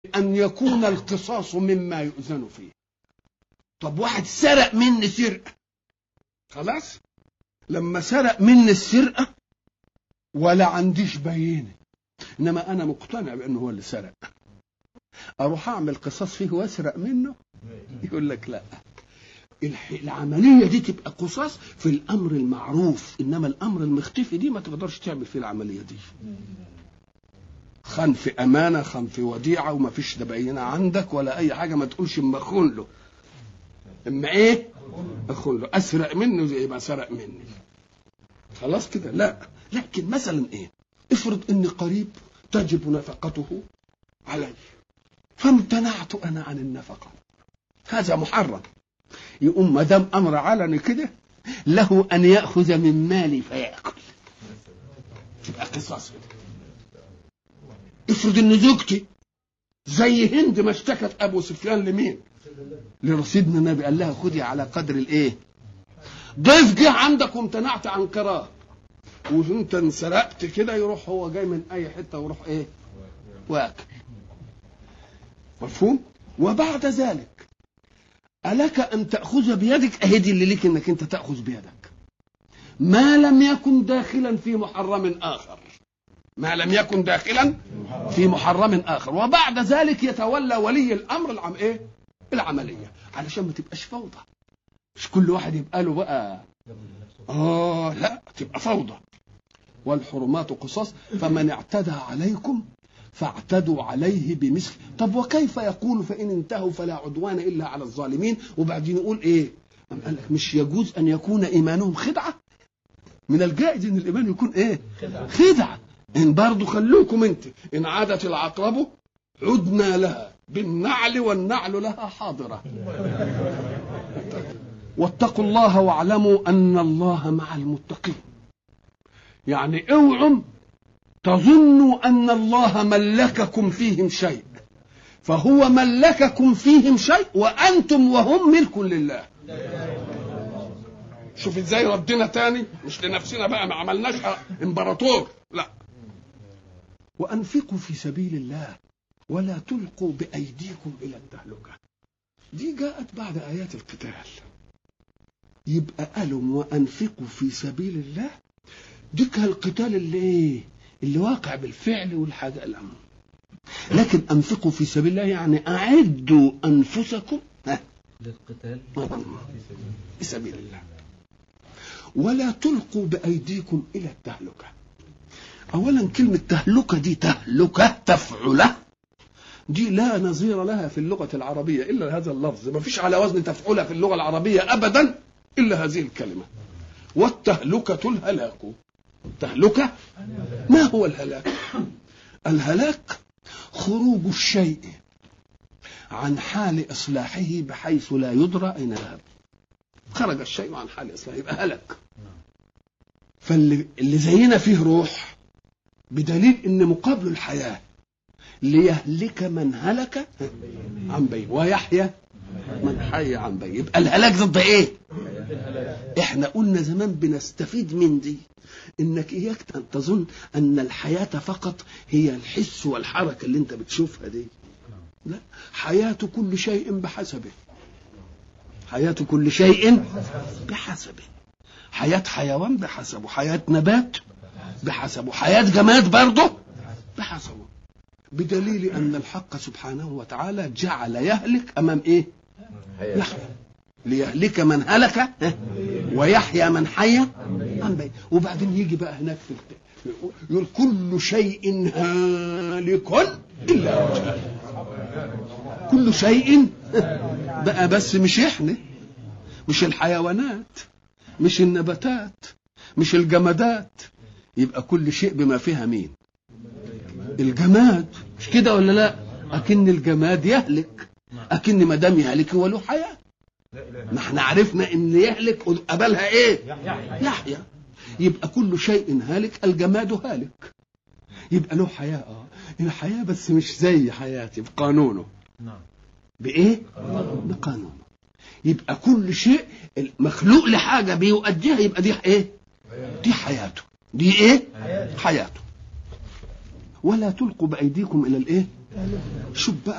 أن يكون القصاص مما يؤذن فيه طب واحد سرق مني سرقة خلاص لما سرق مني السرقة ولا عنديش بينة إنما أنا مقتنع بأنه هو اللي سرق أروح أعمل قصاص فيه وأسرق منه يقول لك لا الح- العملية دي تبقى قصاص في الأمر المعروف إنما الأمر المختفي دي ما تقدرش تعمل فيه العملية دي خان في أمانة خان في وديعة وما فيش ده بينة عندك ولا أي حاجة ما تقولش اما أخون له اما ايه أخون له أسرق منه زي ما سرق مني خلاص كده لا لكن مثلا ايه افرض ان قريب تجب نفقته علي فامتنعت انا عن النفقه هذا محرم يقوم ما دام امر علني كده له ان ياخذ من مالي فياكل تبقى قصاص كده افرض ان زوجتي زي هند ما اشتكت ابو سفيان لمين لرصيدنا النبي قال لها خدي على قدر الايه ضيف جه عندك وامتنعت عن قرار وانت انسرقت كده يروح هو جاي من اي حته ويروح ايه واكل مفهوم وبعد ذلك ألك أن تأخذ بيدك أهدي اللي ليك أنك أنت تأخذ بيدك ما لم يكن داخلا في محرم آخر ما لم يكن داخلا في محرم آخر وبعد ذلك يتولى ولي الأمر العم إيه العملية علشان ما تبقاش فوضى مش كل واحد يبقى له بقى آه لا تبقى فوضى والحرمات قصاص فمن اعتدى عليكم فاعتدوا عليه بمثل طب وكيف يقول فإن انتهوا فلا عدوان إلا على الظالمين وبعدين يقول إيه أم قال لك مش يجوز أن يكون إيمانهم خدعة من الجائز أن الإيمان يكون إيه خدعة إن برضو خلوكم أنت إن عادت العقرب عدنا لها بالنعل والنعل لها حاضرة واتقوا الله واعلموا أن الله مع المتقين يعني اوعوا تظنوا أن الله ملككم فيهم شيء فهو ملككم فيهم شيء وأنتم وهم ملك لله شوف ازاي ردنا تاني مش لنفسنا بقى ما عملناش امبراطور لا وأنفقوا في سبيل الله ولا تلقوا بأيديكم إلى التهلكة دي جاءت بعد آيات القتال يبقى قالوا وأنفقوا في سبيل الله دي كان القتال اللي ايه اللي واقع بالفعل والحاجة الأمر لكن أنفقوا في سبيل الله يعني أعدوا أنفسكم ها، للقتال في سبيل الله ولا تلقوا بأيديكم إلى التهلكة أولا كلمة تهلكة دي تهلكة تفعلة دي لا نظير لها في اللغة العربية إلا هذا اللفظ ما فيش على وزن تفعلة في اللغة العربية أبدا إلا هذه الكلمة والتهلكة الهلاك تهلكة ما هو الهلاك الهلاك خروج الشيء عن حال إصلاحه بحيث لا يدرى أين ذهب خرج الشيء عن حال إصلاحه يبقى هلك فاللي اللي زينا فيه روح بدليل ان مقابل الحياه ليهلك من هلك عن بين ويحيى من حي عن بين يبقى الهلاك ضد ايه احنا قلنا زمان بنستفيد من دي انك اياك ان تظن ان الحياه فقط هي الحس والحركه اللي انت بتشوفها دي لا حياه كل شيء بحسبه حياه كل شيء بحسبه حياه حيوان بحسبه حياه نبات بحسبه حياه جماد برضه بحسبه بدليل ان الحق سبحانه وتعالى جعل يهلك امام ايه يحيى ليهلك من هلك ها؟ ويحيى من حي عن بين وبعدين يجي بقى هناك في الت- يقول كل شيء هالك الا وجهه كل شيء بقى بس مش احنا مش الحيوانات مش النباتات مش الجمادات يبقى كل شيء بما فيها مين الجماد مش كده ولا لا اكن الجماد يهلك اكن ما دام يهلك هو له حياه ما احنا عرفنا ان يهلك قبلها ايه يحيى يبقى كل شيء هالك الجماد هالك يبقى له حياه اه الحياه بس مش زي حياتي بقانونه نعم بايه بقانونه يبقى كل شيء مخلوق لحاجه بيؤديها يبقى دي ايه دي حياته دي ايه حياته ولا تلقوا بايديكم الى الايه شوف بقى